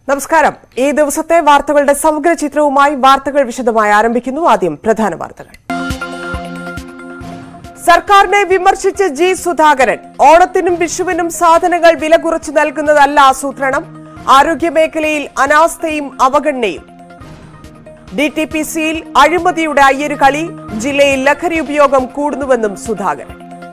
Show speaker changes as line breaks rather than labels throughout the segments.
നമസ്കാരം ഈ ദിവസത്തെ വാർത്തകളുടെ സമഗ്ര ചിത്രവുമായി വാർത്തകൾ വിശദമായി ആരംഭിക്കുന്നു ആദ്യം പ്രധാന വാർത്തകൾ സർക്കാരിനെ വിമർശിച്ച് ജി സുധാകരൻ ഓണത്തിനും വിഷുവിനും സാധനങ്ങൾ വില കുറച്ചു നൽകുന്നതല്ല ആസൂത്രണം ആരോഗ്യമേഖലയിൽ അനാസ്ഥയും അവഗണനയും ഡി ടി പി സിയിൽ അഴിമതിയുടെ അയ്യരു കളി ജില്ലയിൽ ലഹരി ഉപയോഗം കൂടുന്നുവെന്നും സുധാകരൻ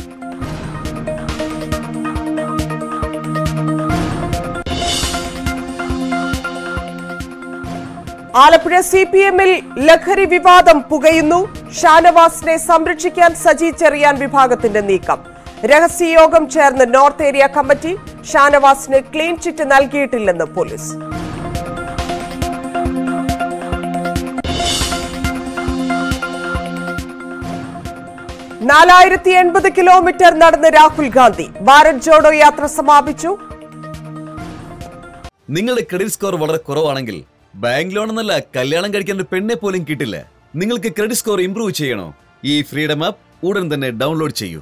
ആലപ്പുഴ സി പി എമ്മിൽ ലഹരി വിവാദം പുകയുന്നു ഷാനവാസിനെ സംരക്ഷിക്കാൻ സജി ചെറിയാൻ വിഭാഗത്തിന്റെ നീക്കം രഹസ്യയോഗം ചേർന്ന് നോർത്ത് ഏരിയ കമ്മിറ്റി ഷാനവാസിന് ക്ലീൻ ചിറ്റ് നൽകിയിട്ടില്ലെന്ന് പോലീസ് നാലായിരത്തി എൺപത് കിലോമീറ്റർ നടന്ന് രാഹുൽ ഗാന്ധി ഭാരത് ജോഡോ യാത്ര സമാപിച്ചു
നിങ്ങളുടെ ക്രെഡിറ്റ് സ്കോർ വളരെ കുറവാണെങ്കിൽ ബാങ്ക് ലോൺ എന്നല്ല കല്യാണം കഴിക്കാൻ ഒരു പെണ്ണെ പോലും കിട്ടില്ല നിങ്ങൾക്ക് ക്രെഡിറ്റ് സ്കോർ ഇംപ്രൂവ് ചെയ്യണോ ഈ ഫ്രീഡം ആപ്പ് ഉടൻ തന്നെ ഡൗൺലോഡ് ചെയ്യൂ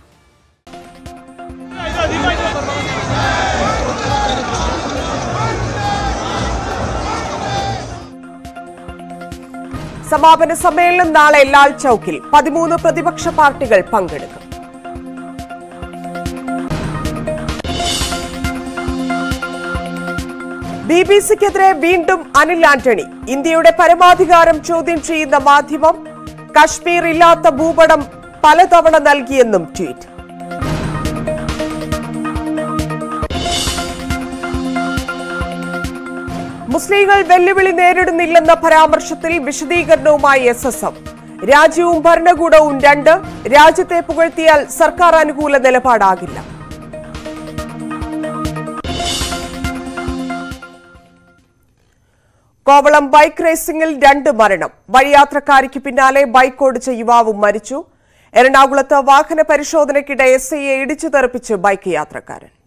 സമാപന സമ്മേളനം നാളെ ലാൽ ചൌക്കിൽ പതിമൂന്ന് പ്രതിപക്ഷ പാർട്ടികൾ പങ്കെടുക്കും ബി ബി സിക്കെതിരെ വീണ്ടും അനിൽ ആന്റണി ഇന്ത്യയുടെ പരമാധികാരം ചോദ്യം ചെയ്യുന്ന മാധ്യമം കശ്മീർ ഇല്ലാത്ത ഭൂപടം പലതവണ നൽകിയെന്നും ട്വീറ്റ് മുസ്ലിങ്ങൾ വെല്ലുവിളി നേരിടുന്നില്ലെന്ന പരാമർശത്തിൽ വിശദീകരണവുമായി എസ് എസ് എം രാജ്യവും ഭരണകൂടവും രണ്ട് രാജ്യത്തെ പുകഴ്ത്തിയാൽ സർക്കാർ അനുകൂല നിലപാടാകില്ല കോവളം ബൈക്ക് റേസിംഗിൽ രണ്ട് മരണം വഴിയാത്രക്കാരിക്ക് പിന്നാലെ ബൈക്ക് ഓടിച്ച യുവാവും മരിച്ചു എറണാകുളത്ത് വാഹന പരിശോധനയ്ക്കിടെ എസ് ഐയെ ഇടിച്ചു തെറിപ്പിച്ച് ബൈക്ക് യാത്രക്കാരൻ